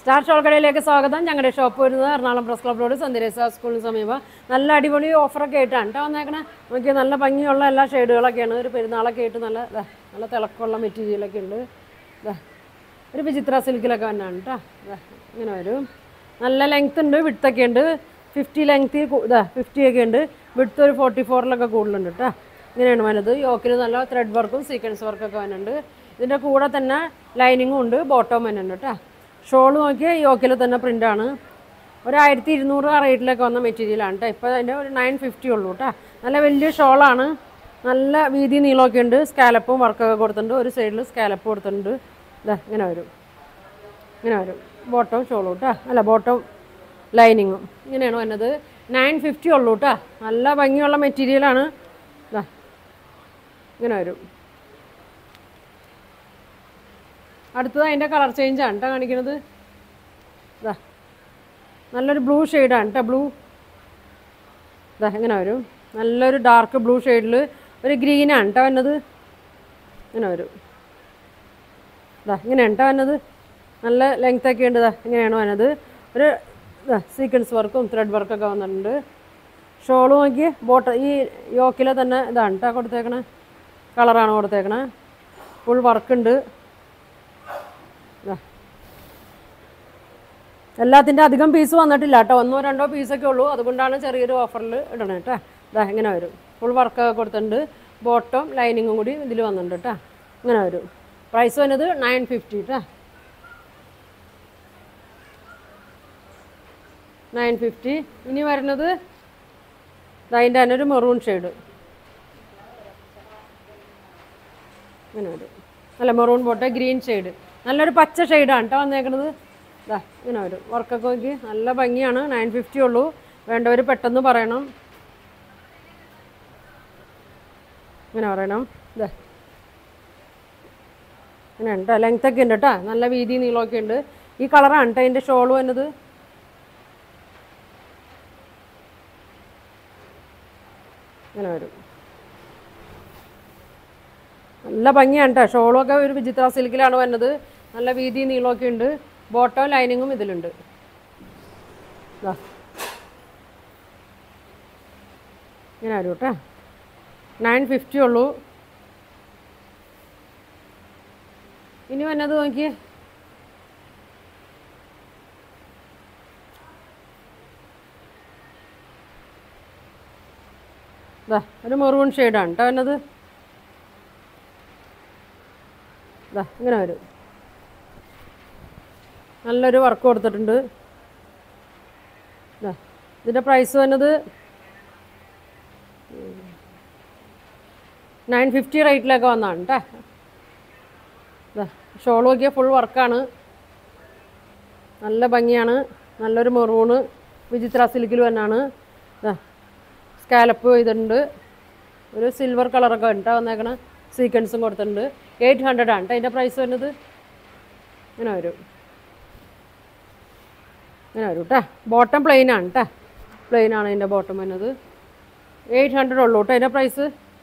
Star shawl കടയിലേക്ക് സ്വാഗതം ഞങ്ങളുടെ ഷോപ്പ് വരുന്നത് എറണാകുളം പ്രസ് ക്ലബ് റോഡ് സന്ധ്യരേസ സ്കൂളിന് സമീപം നല്ല അടിപൊളി ഓഫറൊക്കെ ആയിട്ടാണ് കേട്ടോ വന്നേക്കണേ നോക്കിയാൽ നല്ല ഭംഗിയുള്ള എല്ലാ ഷെയ്ഡുകളൊക്കെയാണ് ഒരു പെരുന്നാളൊക്കെ ആയിട്ട് നല്ല ദാ, നല്ല തിളക്കമുള്ള മെറ്റീരിയലൊക്കെ ഉണ്ട് ദാ, ഒരു വിചിത്ര സിൽക്കിലൊക്കെ വന്നാണ് കേട്ടോ ദാ, ഇങ്ങനെ വരും നല്ല ലെങ്ത് ഉണ്ട് വിട്ത്തൊക്കെ ഉണ്ട് ഫിഫ്റ്റി ലെങ്ത് ഇതാ ഫിഫ്റ്റി ഒക്കെ ഉണ്ട് വിട്ത്ത് ഒരു ഫോർട്ടി ഫോറിലൊക്കെ കൂടുതലുണ്ട് കേട്ടോ ഇങ്ങനെയാണ് വന്നത് യോക്കിൽ നല്ല ത്രെഡ് വർക്കും സീക്വൻസ് വർക്കൊക്കെ വരുന്നുണ്ട് ഇതിൻ്റെ കൂടെ തന്നെ ലൈനിങ്ങും ഉണ്ട് ബോട്ടം വരുന്നുണ്ട് കേട്ടോ ഷോൾ നോക്കിയാൽ യോക്കിൽ തന്നെ പ്രിൻ്റാണ് ഒരു ആയിരത്തി ഇരുന്നൂറ് ആ റേറ്റിലൊക്കെ വന്ന മെറ്റീരിയലാണ് കേട്ടോ ഇപ്പോൾ അതിൻ്റെ ഒരു നയൻ ഫിഫ്റ്റി ഉള്ളൂ കേട്ടോ നല്ല വലിയ ഷോളാണ് നല്ല വീതി നീളമൊക്കെ ഉണ്ട് സ്കാലപ്പും വർക്കൊക്കെ കൊടുത്തിട്ടുണ്ട് ഒരു സൈഡിൽ സ്കാലപ്പ് കൊടുത്തിട്ടുണ്ട് ഇതാ ഇങ്ങനെ വരും ഇങ്ങനെ വരും ബോട്ടം ഷോളും കേട്ടോ അല്ല ബോട്ടം ലൈനിങ്ങും ഇങ്ങനെയാണ് വന്നത് നയൻ ഫിഫ്റ്റി ഉള്ളൂ കേട്ടോ നല്ല ഭംഗിയുള്ള മെറ്റീരിയലാണ് ഇതാ ഇങ്ങനെ വരും അടുത്തത് അതിൻ്റെ കളർ ചേഞ്ചാണ് കേട്ടോ കാണിക്കണത് ഇതാ നല്ലൊരു ബ്ലൂ ഷെയ്ഡാണ് കേട്ടോ ബ്ലൂ ഇതാ ഇങ്ങനെ വരും നല്ലൊരു ഡാർക്ക് ബ്ലൂ ഷെയ്ഡിൽ ഒരു ഗ്രീനാണ് കേട്ടോ വന്നത് ഇങ്ങനെ വരും ഇതാ ഇങ്ങനെയാണ് കേട്ടോ വന്നത് നല്ല ലെങ്ത് ഒക്കെ ഉണ്ട് ഇതാ ഇങ്ങനെയാണ് വന്നത് ഒരു ഇതാ സീക്വൻസ് വർക്കും ത്രെഡ് വർക്കൊക്കെ വന്നിട്ടുണ്ട് ഷോള് നോക്കി ബോട്ട ഈ യോക്കിലെ തന്നെ ഇതാണ് കേട്ടോ കൊടുത്തേക്കണേ കളറാണ് കൊടുത്തേക്കണേ ഫുൾ വർക്കുണ്ട് എല്ലാത്തിൻ്റെ അധികം പീസ് വന്നിട്ടില്ല കേട്ടോ ഒന്നോ രണ്ടോ പീസൊക്കെ ഉള്ളൂ അതുകൊണ്ടാണ് ചെറിയൊരു ഓഫറിൽ ഇടണേ കേട്ടോ ഇതാ ഇങ്ങനെ വരും ഫുൾ വർക്കൊക്കെ കൊടുത്തിട്ടുണ്ട് ബോട്ടം ലൈനിങ്ങും കൂടി ഇതിൽ വന്നിട്ടുണ്ട് കേട്ടോ ഇങ്ങനെ വരും പ്രൈസ് വന്നത് നയൻ ഫിഫ്റ്റി കേട്ടോ നയൻ ഫിഫ്റ്റി ഇനി വരുന്നത് ദാ അതിൻ്റെ തന്നെ ഒരു മെറൂൺ ഷെയ്ഡ് ഇങ്ങനെ വരും അല്ല മെറൂൺ പോട്ടെ ഗ്രീൻ ഷെയ്ഡ് നല്ലൊരു പച്ച ഷെയ്ഡാണ് കേട്ടോ വന്നേക്കണത് ഇതാ ഇങ്ങനെ വരും വർക്കൊക്കെ നോക്കി നല്ല ഭംഗിയാണ് നയൻ ഫിഫ്റ്റി ഉള്ളൂ വേണ്ടവർ പെട്ടെന്ന് പറയണം ഇങ്ങനെ പറയണം ഇതാ ഇങ്ങനെ ഉണ്ട് ലെങ്ത് ഒക്കെ ഉണ്ട് കേട്ടോ നല്ല വീതി നീളമൊക്കെ ഉണ്ട് ഈ കളറാണ് കേട്ടോ അതിൻ്റെ ഷോൾ വന്നത് ഇങ്ങനെ വരും നല്ല ഭംഗിയാണ് കേട്ടോ ഷോളൊക്കെ ഒരു വിചിത്ര സിൽക്കിലാണ് വന്നത് നല്ല വീതി നീളമൊക്കെ ഉണ്ട് ബോട്ടം ലൈനിങ്ങും ഇതിലുണ്ട് ദാ. ഇങ്ങനെ വരും കേട്ടോ നയൻ ഫിഫ്റ്റി ഉള്ളൂ ഇനി വന്നത് നോക്കിയേ ദാ ഒരു മെറൂൺ ഷെയ്ഡാണ് കേട്ടോ വന്നത് ദാ ഇങ്ങനെ വരും നല്ലൊരു വർക്ക് കൊടുത്തിട്ടുണ്ട് ദാ ഇതിൻ്റെ പ്രൈസ് വന്നത് നയൻ ഫിഫ്റ്റി റേറ്റിലൊക്കെ വന്നതാണ് കേട്ടോ ഇതാ ഷോൾ നോക്കിയാൽ ഫുൾ വർക്കാണ് നല്ല ഭംഗിയാണ് നല്ലൊരു മെറൂണ് വിചിത്ര സിൽക്കിൽ തന്നെയാണ് ഇതാ സ്കാലപ്പ് ഇതുണ്ട് ഒരു സിൽവർ കളറൊക്കെ ഉണ്ട് വന്നേക്കണ സീക്വൻസും കൊടുത്തിട്ടുണ്ട് എയ്റ്റ് ഹൺഡ്രഡ് ആണ് കേട്ടോ അതിൻ്റെ പ്രൈസ് വരുന്നത് ഇങ്ങനെ വരും ഇങ്ങനെ വരും കേട്ടോ ബോട്ടം പ്ലെയിൻ ആണ് കേട്ടോ പ്ലെയിൻ ആണ് അതിൻ്റെ ബോട്ടം വരുന്നത് എയ്റ്റ് ഹൺഡ്രഡ് ഉള്ളൂ കേട്ടോ അതിൻ്റെ പ്രൈസ്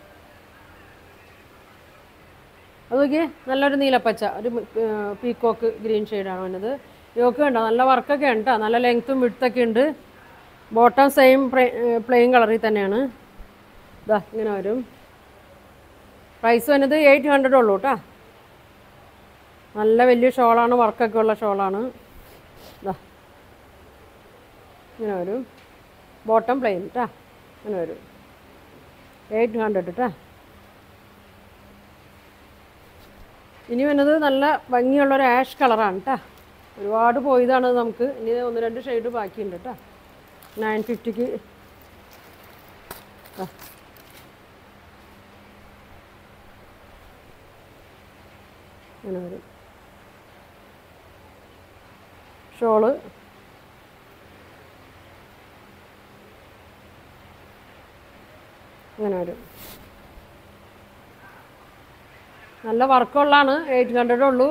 അത് നോക്കിയേ നല്ലൊരു നീലപ്പച്ച ഒരു പീക്കോക്ക് ഗ്രീൻ ഷെയ്ഡാണ് വന്നത് യോക്ക് കണ്ടോ നല്ല വർക്കൊക്കെ ഉണ്ട് കേട്ടോ നല്ല ലെങ്ത്തും വിടുത്തൊക്കെ ഉണ്ട് ബോട്ടം സെയിം പ്ലെയിൻ കളറിൽ തന്നെയാണ് ഇതാ ഇങ്ങനെ വരും പ്രൈസ് വന്നത് എയ്റ്റ് ഹൺഡ്രഡ് ഉള്ളൂ കേട്ടോ നല്ല വലിയ ഷോളാണ് വർക്കൊക്കെ ഉള്ള ഷോളാണ് ഇതാ ഇങ്ങനെ വരും ബോട്ടം പ്ലെയിൻ കേട്ടോ ഇങ്ങനെ വരും എയ്റ്റ് ഹൺഡ്രഡ് കേട്ടോ ഇനി വന്നത് നല്ല ഭംഗിയുള്ളൊരു ആഷ് കളറാണ് കേട്ടോ ഒരുപാട് പോയതാണ് നമുക്ക് ഇനി ഒന്ന് രണ്ട് ഷെയ്ഡ് ബാക്കിയുണ്ട് കേട്ടോ നയൻ ഫിഫ്റ്റിക്ക് അങ്ങനെ വരും ഷോള് അങ്ങനെ വരും നല്ല വർക്കുള്ളതാണ് എയ്റ്റ് ഹൺഡ്രഡ് ഉള്ളൂ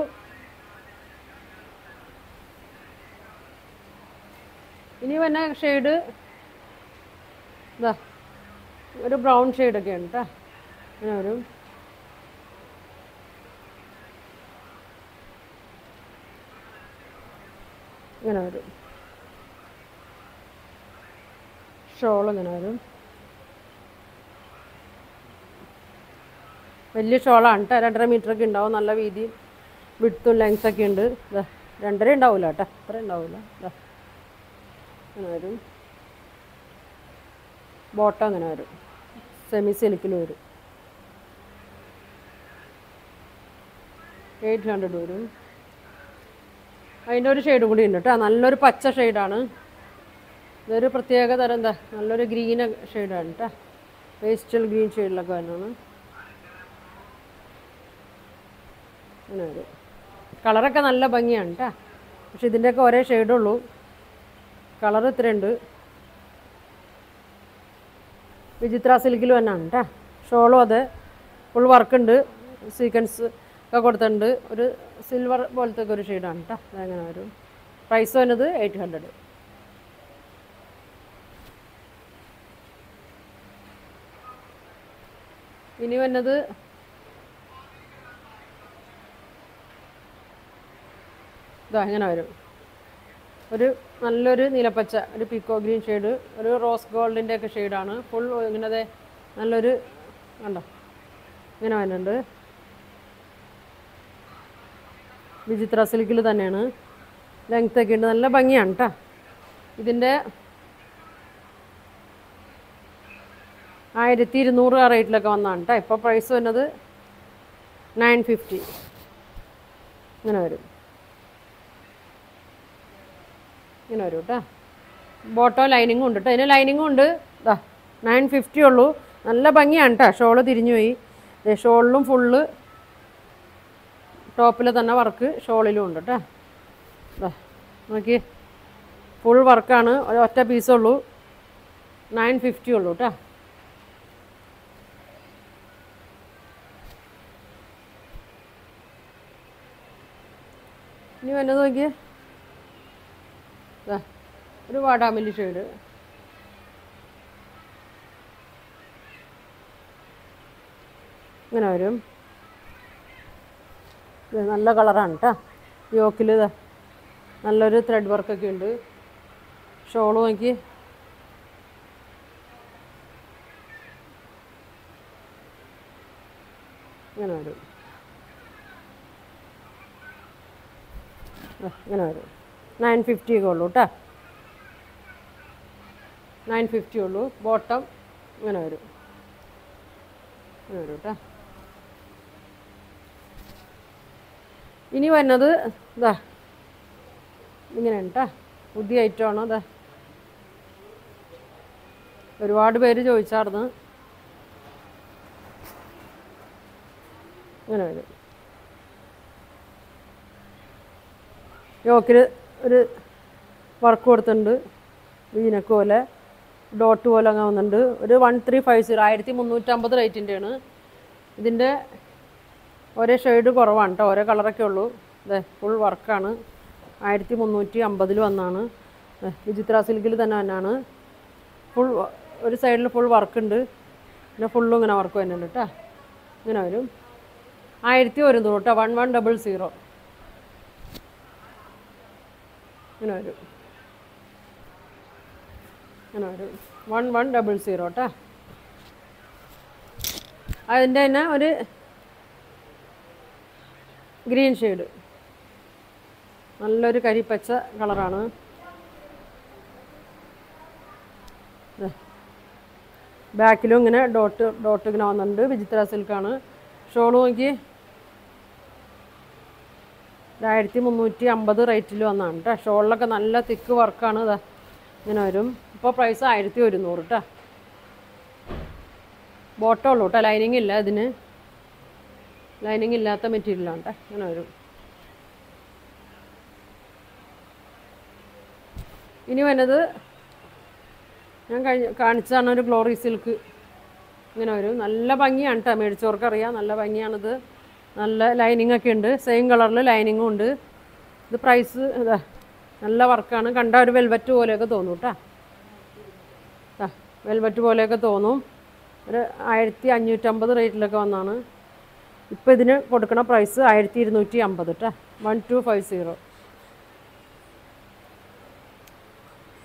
ഇനി വന്ന ഷെയ്ഡ് ഇതാ ഒരു ബ്രൗൺ ഷെയ്ഡൊക്കെ ഉണ്ട് കേട്ടോ അങ്ങനെ വരും ഇങ്ങനെ വരും ഷോൾ ഇങ്ങനെ വരും വലിയ ഷോളാണ് കേട്ടോ രണ്ടര മീറ്റർ ഒക്കെ ഉണ്ടാവും നല്ല വീതി വിടുത്തും ലെങ്ത് ഒക്കെ ഉണ്ട് ഇതാ രണ്ടര ഉണ്ടാവില്ല കേട്ടോ അത്ര ഉണ്ടാവില്ല ഇതാ ഇങ്ങനെ വരും ബോട്ടം ഇങ്ങനെ വരും സെമി സിൽക്കിൽ വരും എയ്റ്റ് ഹൺഡ്രഡ് വരും അതിൻ്റെ ഒരു ഷെയ്ഡും കൂടി ഉണ്ട് കേട്ടോ നല്ലൊരു പച്ച ഷെയ്ഡാണ് ഇതൊരു പ്രത്യേക തരം എന്താ നല്ലൊരു ഗ്രീൻ ഷെയ്ഡാണ് കേട്ടോ പേസ്റ്റൽ ഗ്രീൻ ഷെയ്ഡിലൊക്കെ വരുന്നതാണ് അങ്ങനെ വരും കളറൊക്കെ നല്ല ഭംഗിയാണ് കേട്ടോ പക്ഷെ ഇതിൻ്റെയൊക്കെ ഒരേ ഷെയ്ഡുള്ളൂ കളർ ഇത്രയുണ്ട് വിചിത്ര സിൽക്കിൽ തന്നെയാണ് കേട്ടോ ഷോളും അതെ ഫുൾ വർക്കുണ്ട് സീക്വൻസ് ഒക്കെ കൊടുത്തിട്ടുണ്ട് ഒരു സിൽവർ പോലത്തെ ഒക്കെ ഒരു ഷെയ്ഡാണ് കേട്ടോ അതങ്ങനെ വരും പ്രൈസ് വരുന്നത് എയ്റ്റ് ഹൺഡ്രഡ് ഇനി വന്നത് ഇതാ ഇങ്ങനെ വരും ഒരു നല്ലൊരു നീലപ്പച്ച ഒരു പിക്കോ ഗ്രീൻ ഷെയ്ഡ് ഒരു റോസ് ഗോൾഡിൻ്റെ ഒക്കെ ഷെയ്ഡാണ് ഫുൾ ഇങ്ങനത്തെ നല്ലൊരു കണ്ടോ ഇങ്ങനെ വരുന്നുണ്ട് വിചിത്ര സിൽക്കിൽ തന്നെയാണ് ലെങ്ത് ഒക്കെ ഉണ്ട് നല്ല ഭംഗിയാണ് കേട്ടോ ഇതിൻ്റെ ആയിരത്തി ഇരുന്നൂറ് ആ റേറ്റിലൊക്കെ വന്നതാണ് കേട്ടോ ഇപ്പോൾ പ്രൈസ് വരുന്നത് നയൻ ഫിഫ്റ്റി ഇങ്ങനെ വരും ഇങ്ങനെ വരും കേട്ടോ ബോട്ടോ ലൈനിങ്ങും ഉണ്ട് കേട്ടോ ഇതിന് ലൈനിങ്ങും ഉണ്ട് ഇതാ നയൻ ഫിഫ്റ്റി ഉള്ളൂ നല്ല ഭംഗിയാണ് കേട്ടോ ഷോള് തിരിഞ്ഞു പോയി ദേ ഷോളിലും ഫുള്ള് ടോപ്പിൽ തന്നെ വർക്ക് ഷോളിലും ഉണ്ട് കേട്ടോ ഇതാ നോക്കി ഫുൾ വർക്കാണ് ഒരു ഒറ്റ പീസുള്ളൂ നയൻ ഫിഫ്റ്റി ഉള്ളൂ കേട്ടോ ഇനി വന്നത് നോക്കിയേ ദാ, ഒരു വാടാമല്ലി ഷെയ്ഡ് ഇങ്ങനെ വരും ഇത് നല്ല കളറാണ് കേട്ടോ യോക്കിൽ നല്ലൊരു ത്രെഡ് വർക്കൊക്കെ ഉണ്ട് ഷോള് നോക്കി ഇങ്ങനെ വരും ദാ, ഇങ്ങനെ വരും നയൻ ഫിഫ്റ്റി ഒക്കെ ഉള്ളൂ കേട്ടോ നയൻ ഫിഫ്റ്റി ഉള്ളൂ ബോട്ടം ഇങ്ങനെ വരും ഇങ്ങനെ വരും കേട്ടോ ഇനി വരുന്നത് ഇതാ ഇങ്ങനെയാണ് കേട്ടോ പുതിയ ഐറ്റമാണ് ഇതാ ഒരുപാട് പേര് ചോദിച്ചായിരുന്നു ഇങ്ങനെ വരും യോക്കിൽ ഒരു വർക്ക് കൊടുത്തിട്ടുണ്ട് വീനക്ക് പോലെ ഡോട്ട് പോലെ അങ്ങനെ വന്നിട്ടുണ്ട് ഒരു വൺ ത്രീ ഫൈവ് സീറോ ആയിരത്തി മുന്നൂറ്റമ്പത് റേറ്റിൻ്റെയാണ് ഇതിൻ്റെ ഒരേ ഷെയ്ഡ് കുറവാണ് കേട്ടോ ഓരോ കളറൊക്കെ ഉള്ളൂ അതെ ഫുൾ വർക്കാണ് ആയിരത്തി മുന്നൂറ്റി അമ്പതിൽ വന്നാണ് വിചിത്ര സിൽക്കിൽ തന്നെ തന്നെയാണ് ഫുൾ ഒരു സൈഡിൽ ഫുൾ വർക്കുണ്ട് പിന്നെ ഫുള്ളും ഇങ്ങനെ വർക്ക് വരുന്നുണ്ട് കേട്ടോ ഇങ്ങനെ വരും ആയിരത്തി ഒരുന്നൂറ് കേട്ടോ വൺ വൺ ഡബിൾ സീറോ ഇങ്ങനെ വരും ഇങ്ങനെ വരും വൺ വൺ ഡബിൾ സീറോ കേട്ടോ അതിൻ്റെ തന്നെ ഒരു ഗ്രീൻ ഷെയ്ഡ് നല്ലൊരു കരിപ്പച്ച കളറാണ് ബാക്കിലും ഇങ്ങനെ ഡോട്ട് ഡോട്ട് ഇങ്ങനെ വന്നിട്ടുണ്ട് വിചിത്ര സിൽക്കാണ് ഷോൾ നോക്കി ആയിരത്തി മുന്നൂറ്റി അമ്പത് റേറ്റിൽ വന്നതാണ് കേട്ടോ ഷോളിലൊക്കെ നല്ല തിക്ക് വർക്കാണ് ഇതാ ഇങ്ങനെ വരും ഇപ്പോൾ പ്രൈസ് ആയിരത്തി ഒരുന്നൂറ് കേട്ടോ ബോട്ടം ഉള്ളൂ കേട്ടോ ലൈനിങ് ഇല്ല ഇതിന് ലൈനിങ് ഇല്ലാത്ത മെറ്റീരിയലാണ് കേട്ടോ ഇങ്ങനെ വരും ഇനി വരുന്നത് ഞാൻ കഴിഞ്ഞ കാണിച്ചതാണ് ഒരു ഗ്ലോറി സിൽക്ക് ഇങ്ങനെ വരും നല്ല ഭംഗിയാണ് കേട്ടോ മേടിച്ചവർക്ക് അറിയാം നല്ല ഭംഗിയാണിത് നല്ല ലൈനിങ് ഒക്കെ ഉണ്ട് സെയിം കളറിൽ ലൈനിങ്ങും ഉണ്ട് ഇത് പ്രൈസ് ഇതാ നല്ല വർക്കാണ് കണ്ട ഒരു വെൽവെറ്റ് പോലെയൊക്കെ തോന്നും കേട്ടോ ആ വെൽവെറ്റ് പോലെയൊക്കെ തോന്നും ഒരു ആയിരത്തി അഞ്ഞൂറ്റമ്പത് റേറ്റിലൊക്കെ വന്നാണ് ഇപ്പോൾ ഇതിന് കൊടുക്കുന്ന പ്രൈസ് ആയിരത്തി ഇരുന്നൂറ്റി അമ്പത് കേട്ടോ one two five zero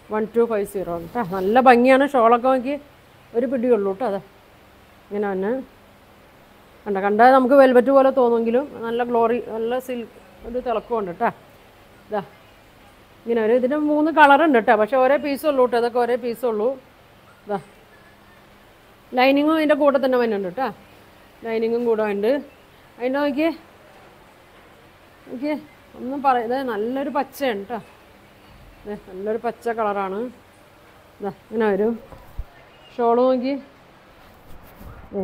one two five zero കേട്ടോ നല്ല ഭംഗിയാണ് ഷോളൊക്കെ നോക്കി ഒരു പിടിയുള്ളൂ കേട്ടോ അതെ ഇങ്ങനെ തന്നെ കണ്ട കണ്ടാൽ നമുക്ക് വെൽവെറ്റ് പോലെ തോന്നുമെങ്കിലും നല്ല ഗ്ലോറി നല്ല സിൽക്ക് ഒരു തിളക്കമുണ്ട് കേട്ടോ ഇതാ ഇങ്ങനെ ഒരു ഇതിന് മൂന്ന് കളറുണ്ട് കേട്ടോ പക്ഷേ ഒരേ പീസേ ഉള്ളൂ കേട്ടോ അതൊക്കെ ഒരേ പീസേ ഉള്ളൂ ഇതാ ലൈനിങ്ങും ഇതിൻ്റെ കൂടെ തന്നെ വരുന്നുണ്ട് കേട്ടോ ലൈനിങ്ങും കൂടെ ഉണ്ട് അതിൻ്റെ നോക്കിയേ നോക്കിയേ ഒന്നും പറയാ നല്ലൊരു പച്ചയാണ് കേട്ടോ ദേ, നല്ലൊരു പച്ച കളറാണ് ഇതാ ഇങ്ങനെ വരും ഷോള് നോക്കി ഏ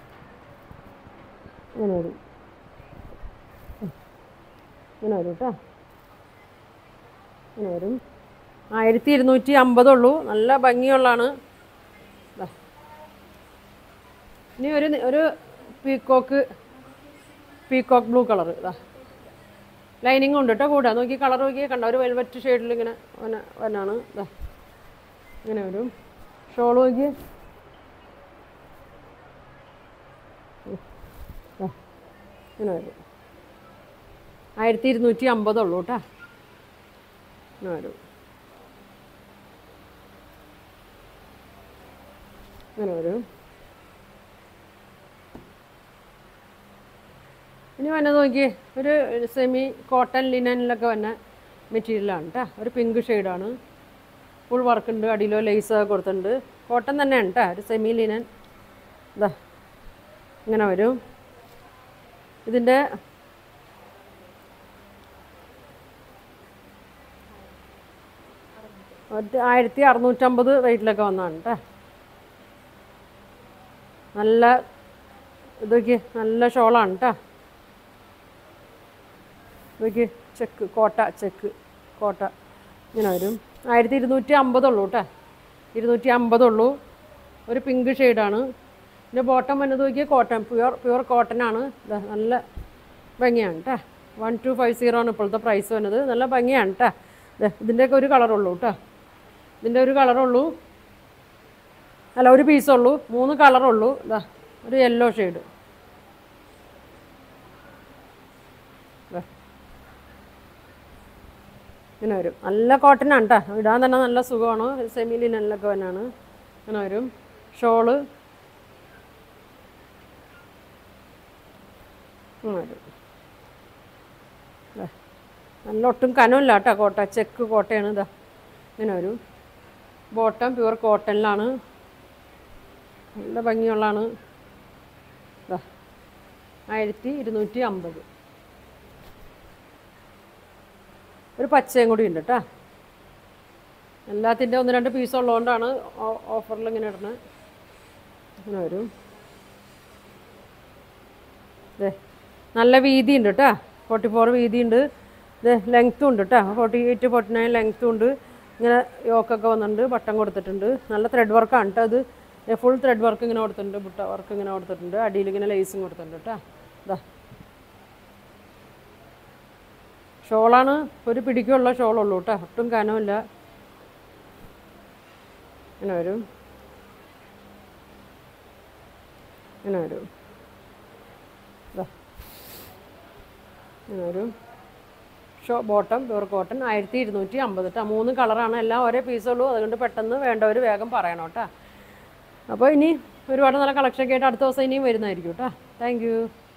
ഇങ്ങനെ വരും ഉം. ഇങ്ങനെ വരും കേട്ടോ ഇങ്ങനെ വരും ആയിരത്തി ഇരുന്നൂറ്റി അമ്പതുള്ളൂ നല്ല ഭംഗിയുള്ളതാണ് ദാ. ഇനി ഒരു നി- ഒരു പീക്കോക്ക് പീക്കോക്ക് ബ്ലൂ കളർ ഇതാ ലൈനിങ് ഉണ്ട് കേട്ടോ കൂടെ നോക്കി കളർ നോക്കി കണ്ട ഒരു വെൽവെറ്റ് ഷെയ്ഡിൽ ഇങ്ങനെ വന വനാണ് ഇതാ ഇങ്ങനെ വരും ഷോൾ നോക്കി ഇങ്ങനെ വരും ആയിരത്തി ഇരുന്നൂറ്റി അമ്പതുള്ളൂ കേട്ടോ ഇങ്ങനെ വരും ഇങ്ങനെ വരും ഇനി വന്നത് നോക്കി ഒരു സെമി കോട്ടൺ ലിനനിലൊക്കെ വന്ന മെറ്റീരിയലാണ് കേട്ടോ ഒരു പിങ്ക് ഷെയ്ഡാണ് ഫുൾ വർക്ക് ഉണ്ട് അടിയിലോ ലേസ് ഒക്കെ കൊടുത്തിട്ടുണ്ട് കോട്ടൺ തന്നെയാണ് കേട്ടോ ഒരു സെമി ലിനൻ ഇതാ ഇങ്ങനെ വരും ഇതിൻ്റെ ഒരു ആയിരത്തി അറുന്നൂറ്റമ്പത് റേറ്റിലൊക്കെ വന്നതാണ് കേട്ടോ നല്ല ഇതൊക്കെ നല്ല ഷോളാണ് കേട്ടോ ഇതൊക്കെ ചെക്ക് കോട്ട ചെക്ക് കോട്ട ഇങ്ങനെ വരും ആയിരത്തി ഇരുന്നൂറ്റി അമ്പതുള്ളൂ കേട്ടോ ഇരുന്നൂറ്റി അമ്പതുള്ളൂ ഒരു പിങ്ക് ഷെയ്ഡാണ് പിന്നെ ബോട്ടം വന്നത് നോക്കിയാൽ കോട്ടൺ പ്യുവർ പ്യുവർ കോട്ടൺ ആണ് ദാ നല്ല ഭംഗിയാണ് കേട്ടോ വൺ ടു ഫൈവ് സീറോ ആണ് ഇപ്പോഴത്തെ പ്രൈസ് വന്നത് നല്ല ഭംഗിയാണ് കേട്ടോ ഇതിൻ്റെയൊക്കെ ഒരു കളറുള്ളൂ കേട്ടോ ഇതിൻ്റെ ഒരു കളറുള്ളൂ അല്ല ഒരു പീസുള്ളൂ മൂന്ന് കളറുള്ളൂ ഇതാ ഒരു യെല്ലോ ഷെയ്ഡ് ഇങ്ങനെ വരും നല്ല കോട്ടൺ ആണ് കേട്ടോ ഇടാൻ തന്നെ നല്ല സുഖമാണ് സെമി ലിനനിലൊക്കെ തന്നെയാണ് ഇങ്ങനെ വരും ഷോള് ഇങ്ങനെ വരും ദേ. നല്ല ഒട്ടും കനമില്ല കേട്ടോ കോട്ട ചെക്ക് കോട്ടയാണ് ഇതാ ഇങ്ങനെ വരും ബോട്ടം പ്യുവർ കോട്ടണിലാണ് നല്ല ഭംഗിയുള്ളതാണ് ഇതാ ആയിരത്തി ഇരുന്നൂറ്റി അമ്പത് ഒരു പച്ചയും കൂടി ഉണ്ട് കേട്ടോ എല്ലാത്തിൻ്റെ ഒന്ന് രണ്ട് പീസ് ഉള്ളതുകൊണ്ടാണ് ഓഫറിൽ ഇങ്ങനെ ഇടുന്നത് ഇങ്ങനെ വരും ദേ നല്ല വീതി ഉണ്ട് കേട്ടോ ഫോർട്ടി ഫോർ വീതി ഉണ്ട് ഇത് ലെങ്ത്തും ഉണ്ട് കേട്ടോ ഫോർട്ടി എയ്റ്റ് ഫോർട്ടി നയൻ ലെങ്ത്തും ഉണ്ട് ഇങ്ങനെ യോക്കൊക്കെ വന്നിട്ടുണ്ട് ബട്ടൺ കൊടുത്തിട്ടുണ്ട് നല്ല ത്രെഡ് വർക്കാണ് കേട്ടോ അത് ഫുൾ ത്രെഡ് വർക്ക് ഇങ്ങനെ കൊടുത്തിട്ടുണ്ട് ബുട്ട വർക്ക് ഇങ്ങനെ കൊടുത്തിട്ടുണ്ട് അടിയിൽ ഇങ്ങനെ ലേസും കൊടുത്തിട്ടുണ്ട് കേട്ടോ ഇതാ ഷോളാണ് ഒരു പിടിക്കുള്ള ഷോളുള്ളൂ കേട്ടോ ഒട്ടും കനമില്ല ഇങ്ങനെ വരും ഇങ്ങനെ വരും ഇതാ ഇങ്ങനെ വരും ഷോ ബോട്ടം പ്യൂർ കോട്ടൺ ആയിരത്തി ഇരുന്നൂറ്റി അമ്പത് കേട്ടോ മൂന്ന് കളറാണ് എല്ലാം ഒരേ പീസുള്ളൂ അതുകൊണ്ട് പെട്ടെന്ന് വേണ്ടവർ വേഗം പറയണം കേട്ടോ അപ്പോൾ ഇനി ഒരുപാട് നല്ല കളക്ഷനൊക്കെ ആയിട്ട് അടുത്ത ദിവസം ഇനിയും വരുന്നതായിരിക്കും കേട്ടോ താങ്ക് യു